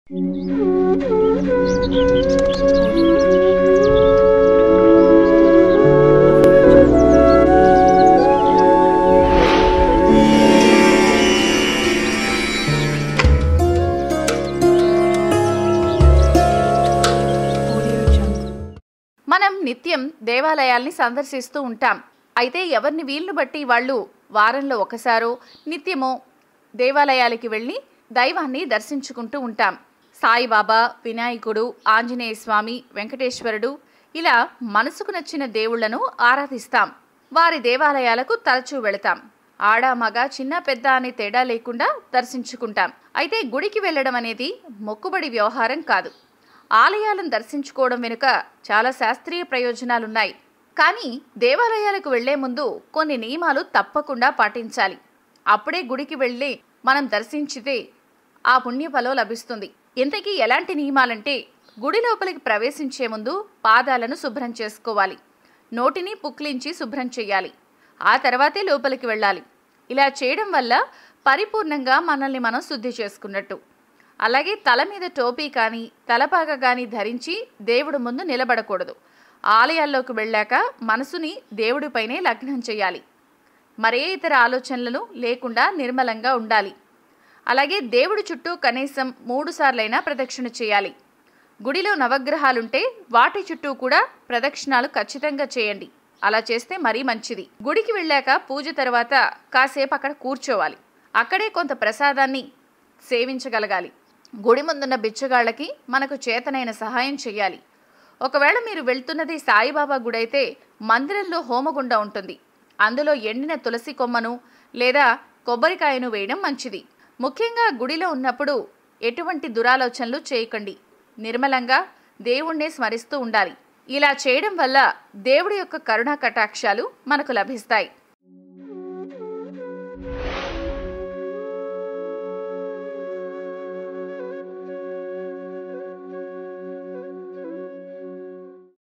మనం నిత్యం దేవాలయాల్ని సందర్శిస్తూ ఉంటాం అయితే ఎవరిని వీలును బట్టి వాళ్ళు వారంలో ఒకసారో నిత్యమో దేవాలయాలకి వెళ్ళి దైవాన్ని దర్శించుకుంటూ ఉంటాం సాయిబాబా వినాయకుడు ఆంజనేయ స్వామి వెంకటేశ్వరుడు ఇలా మనసుకు నచ్చిన దేవుళ్లను ఆరాధిస్తాం వారి దేవాలయాలకు తరచూ వెళతాం ఆడ మగ చిన్న పెద్ద అనే తేడా లేకుండా దర్శించుకుంటాం అయితే గుడికి వెళ్ళడం అనేది మొక్కుబడి వ్యవహారం కాదు ఆలయాలను దర్శించుకోవడం వెనుక చాలా శాస్త్రీయ ప్రయోజనాలున్నాయి కానీ దేవాలయాలకు వెళ్లే ముందు కొన్ని నియమాలు తప్పకుండా పాటించాలి అప్పుడే గుడికి వెళ్ళి మనం దర్శించితే ఆ పుణ్యఫలం లభిస్తుంది ఇంతకీ ఎలాంటి నియమాలంటే గుడి లోపలికి ప్రవేశించే ముందు పాదాలను శుభ్రం చేసుకోవాలి నోటిని పుక్లించి శుభ్రం చేయాలి ఆ తర్వాతే లోపలికి వెళ్ళాలి ఇలా చేయడం వల్ల పరిపూర్ణంగా మనల్ని మనం శుద్ధి చేసుకున్నట్టు అలాగే తల మీద టోపీ కానీ తలపాగ కానీ ధరించి దేవుడు ముందు నిలబడకూడదు ఆలయాల్లోకి వెళ్ళాక మనసుని దేవుడిపైనే లగ్నం చేయాలి మరే ఇతర ఆలోచనలను లేకుండా నిర్మలంగా ఉండాలి అలాగే దేవుడి చుట్టూ కనీసం మూడు సార్లైనా ప్రదక్షిణ చేయాలి గుడిలో నవగ్రహాలుంటే వాటి చుట్టూ కూడా ప్రదక్షిణాలు ఖచ్చితంగా చేయండి అలా చేస్తే మరీ మంచిది గుడికి వెళ్ళాక పూజ తర్వాత కాసేపు అక్కడ కూర్చోవాలి అక్కడే కొంత ప్రసాదాన్ని సేవించగలగాలి గుడి ముందున్న బిచ్చగాళ్ళకి మనకు చేతనైన సహాయం చేయాలి ఒకవేళ మీరు వెళ్తున్నది సాయిబాబా గుడి అయితే మందిరంలో హోమగుండ ఉంటుంది అందులో ఎండిన తులసి కొమ్మను లేదా కొబ్బరికాయను వేయడం మంచిది ముఖ్యంగా గుడిలో ఉన్నప్పుడు ఎటువంటి దురాలోచనలు చేయకండి నిర్మలంగా దేవుణ్ణే స్మరిస్తూ ఉండాలి ఇలా చేయడం వల్ల దేవుడి యొక్క కరుణా కటాక్షాలు మనకు లభిస్తాయి